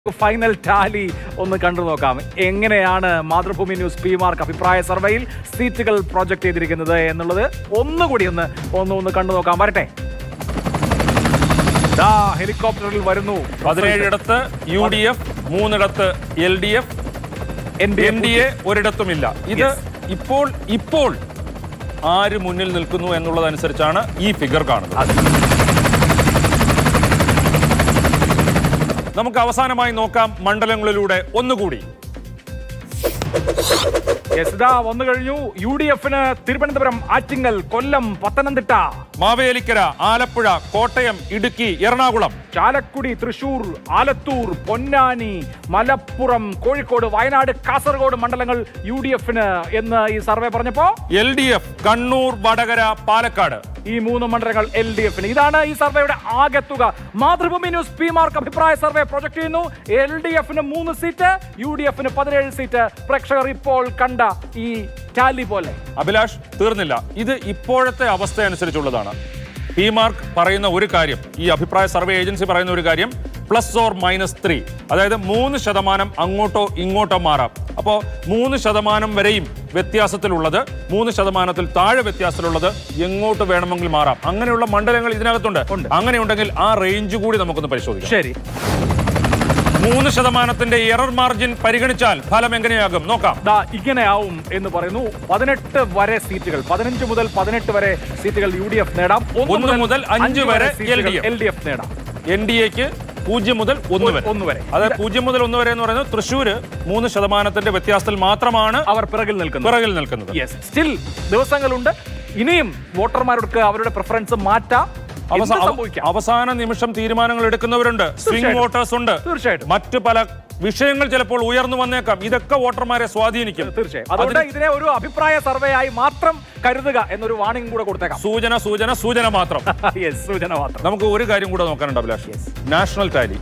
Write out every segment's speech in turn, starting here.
Final Tally ഒന്ന് കണ്ടു നോക്കാം എങ്ങനെയാണ് മാതൃഭൂമി ന്യൂസ് പി മാർക്ക് അഭിപ്രായ സർവേയിൽ സീറ്റുകൾ പ്രൊജക്ട് ചെയ്തിരിക്കുന്നത് എന്നുള്ളത് ഒന്നുകൂടി ഒന്ന് ഒന്ന് ഒന്ന് കണ്ടു നോക്കാം വരട്ടെ ദാ ഹെലികോപ്റ്ററിൽ വരുന്നു പതിനേഴിടത്ത് യു ഡി എഫ് മൂന്നിടത്ത് L D F N D N D A ഒരിടത്തുമില്ല ഇത് Yes. ഇപ്പോൾ ഇപ്പോൾ ആര് മുന്നിൽ നിൽക്കുന്നു എന്നുള്ളതനുസരിച്ചാണ് ഈ ഫിഗർ കാണുന്നത് നമുക്ക് അവസാനമായി നോക്കാം മണ്ഡലങ്ങളിലൂടെ ഒന്നുകൂടി യെസ് ഇതാ വന്നു കഴിഞ്ഞു യു ഡി എഫിന് തിരുവനന്തപുരം ആറ്റിങ്ങൽ കൊല്ലം പത്തനംതിട്ട മാവേലിക്കര ആലപ്പുഴ കോട്ടയം ഇടുക്കി എറണാകുളം ചാലക്കുടി തൃശൂർ ആലത്തൂർ പൊന്നാനി മലപ്പുറം കോഴിക്കോട് വയനാട് കാസർഗോഡ് മണ്ഡലങ്ങൾ യു ഡി എഫിന് എന്ന് ഈ സർവേ പറഞ്ഞപ്പോ L D F Kannur Vadakara Palakkad ഈ മൂന്ന് മണ്ഡലങ്ങൾ എൽ ഡി എഫിന് ഇതാണ് ഈ സർവേയുടെ ആകെ തുക മാതൃഭൂമി ന്യൂസ് പി മാർക്ക് അഭിപ്രായ സർവേ പ്രൊജക്ട് ചെയ്യുന്നു എൽ ഡി എഫിന് മൂന്ന് സീറ്റ് യു ഡി എഫിന് പതിനേഴ് സീറ്റ് പ്രേക്ഷകർ ഇപ്പോൾ കണ്ട ഈ ടാലി പോലെ അഭിലാഷ് തീർന്നില്ല ഇത് ഇപ്പോഴത്തെ അവസ്ഥ അനുസരിച്ചുള്ളതാണ് പി മാർക്ക് പറയുന്ന ഒരു കാര്യം ഈ അഭിപ്രായ സർവേ ഏജൻസി പറയുന്ന ഒരു കാര്യം പ്ലസ് ഓർ മൈനസ് ത്രീ അതായത് മൂന്ന് ശതമാനം അങ്ങോട്ടോ ഇങ്ങോട്ടോ മാറാം അപ്പോൾ മൂന്ന് ശതമാനം വരെയും വ്യത്യാസത്തിലുള്ളത് മൂന്ന് ശതമാനത്തിൽ താഴെ വ്യത്യാസത്തിലുള്ളത് എങ്ങോട്ട് വേണമെങ്കിൽ മാറാം അങ്ങനെയുള്ള മണ്ഡലങ്ങൾ ഇതിനകത്തുണ്ട് ഉണ്ട്. അങ്ങനെയുണ്ടെങ്കിൽ ആ റേഞ്ച് കൂടി നമുക്കൊന്ന് പരിശോധിക്കാം ശരി മൂന്ന് ശതമാനത്തിന്റെ എറർ മാർജിൻ പരിഗണിച്ചാൽ ഫലം എങ്ങനെയാകും നോക്കാം ദാ ഇങ്ങനെയാവും എന്ന് പറയുന്നു പതിനെട്ട് വരെ സീറ്റുകൾ പതിനഞ്ച് മുതൽ പതിനെട്ട് വരെ സീറ്റുകൾ യു ഡി എഫ് നേടാം ഒന്ന് മുതൽ അഞ്ച് വരെ LDF. എൽ ഡി എഫ് നേടാം എൻ ഡി എക്ക് പൂജ്യം മുതൽ ഒന്ന് വരെ ഒന്ന് വരെ അതായത് പൂജ്യം മുതൽ ഒന്ന് വരെ എന്ന് പറയുന്നത് തൃശ്ശൂര് മൂന്ന് ശതമാനത്തിന്റെ വ്യത്യാസത്തിൽ മാത്രമാണ് അവർ പിറകിൽ നിൽക്കുന്നു പിറകിൽ നിൽക്കുന്നത് യെസ് സ്റ്റിൽ ദിവസങ്ങളുണ്ട് ഇനിയും വോട്ടർമാർക്ക് അവരുടെ പ്രിഫറൻസ് മാറ്റാം അവസാ- എന്ത് സംഭവിക്കാം അവസാന നിമിഷം തീരുമാനങ്ങൾ എടുക്കുന്നവരുണ്ട് സ്വിംഗ് തീർച്ചയായിട്ടും. വോട്ടേഴ്സ് ഉണ്ട് തീർച്ചയായിട്ടും. മറ്റ് പല വിഷയങ്ങൾ ചിലപ്പോൾ ഉയർന്നു വന്നേക്കാം ഇതൊക്കെ വോട്ടർമാരെ സ്വാധീനിക്കും തീർച്ചയായും അതുകൊണ്ട് അതിന് ഇതിനെ ഒരു അഭിപ്രായ സർവേ ആയി മാത്രം കരുതുക എന്നൊരു വാണിംഗ് കൂടെ കൊടുത്തേക്കാം സൂചന സൂചന സൂചന മാത്രം യെസ് സൂചന മാത്രം നമുക്ക് ഒരു കാര്യം കൂടെ നോക്കാനുണ്ട് അഭിലാഷ് നാഷണൽ ടാലി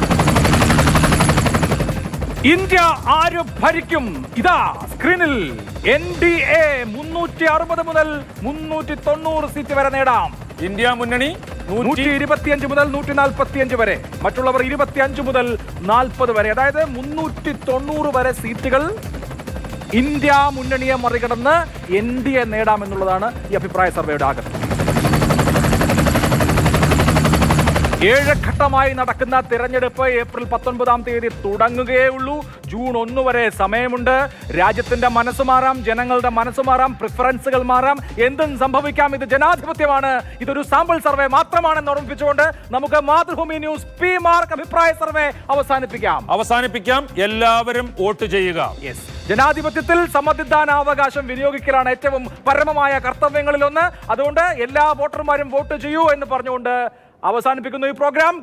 ഇന്ത്യ ആര് ഭരിക്കും ഇതാ സ്ക്രീനിൽ എൻ ഡി എ മുന്നൂറ്റി അറുപത് മുതൽ മുന്നൂറ്റി തൊണ്ണൂറ് സീറ്റ് വരെ നേടാം ഇന്ത്യ മുന്നണി നൂറ്റി നൂറ്റി ഇരുപത്തിയഞ്ച് മുതൽ നൂറ്റി നാൽപ്പത്തിയഞ്ച് വരെ മറ്റുള്ളവർ ഇരുപത്തിയഞ്ച് മുതൽ നാൽപ്പത് വരെ അതായത് മുന്നൂറ്റി തൊണ്ണൂറ് വരെ സീറ്റുകൾ ഇന്ത്യ മുന്നണിയെ മറികടന്ന് എൻ ഡി എ നേടാമെന്നുള്ളതാണ് ഈ അഭിപ്രായ സർവേയുടെ ആഗ്രഹം ഏഴ് ഘട്ടമായി നടക്കുന്ന തിരഞ്ഞെടുപ്പ് ഏപ്രിൽ പത്തൊൻപതാം തീയതി തുടങ്ങുകയേ ഉള്ളൂ ജൂൺ ഒന്ന് വരെ സമയമുണ്ട് രാജ്യത്തിന്റെ മനസ്സ് മാറാം ജനങ്ങളുടെ മനസ്സ് മാറാം പ്രിഫറൻസുകൾ മാറാം എന്തും സംഭവിക്കാം ഇത് ജനാധിപത്യമാണ് ഇതൊരു സാമ്പിൾ സർവേ മാത്രമാണെന്ന് ഓർമ്മിപ്പിച്ചുകൊണ്ട് നമുക്ക് മാതൃഭൂമി ന്യൂസ് പി മാർക്ക് അഭിപ്രായ സർവേ അവസാനിപ്പിക്കാം അവസാനിപ്പിക്കാം എല്ലാവരും വോട്ട് ചെയ്യുക യെസ് ജനാധിപത്യത്തിൽ സമ്മതിദാനാവകാശം വിനിയോഗിക്കലാണ് ഏറ്റവും പരമമായ കർത്തവ്യങ്ങളിലൊന്ന് അതുകൊണ്ട് എല്ലാ വോട്ടർമാരും വോട്ട് ചെയ്യൂ എന്ന് പറഞ്ഞുകൊണ്ട് അവസാനിപ്പിക്കുന്നു ഈ പ്രോഗ്രാം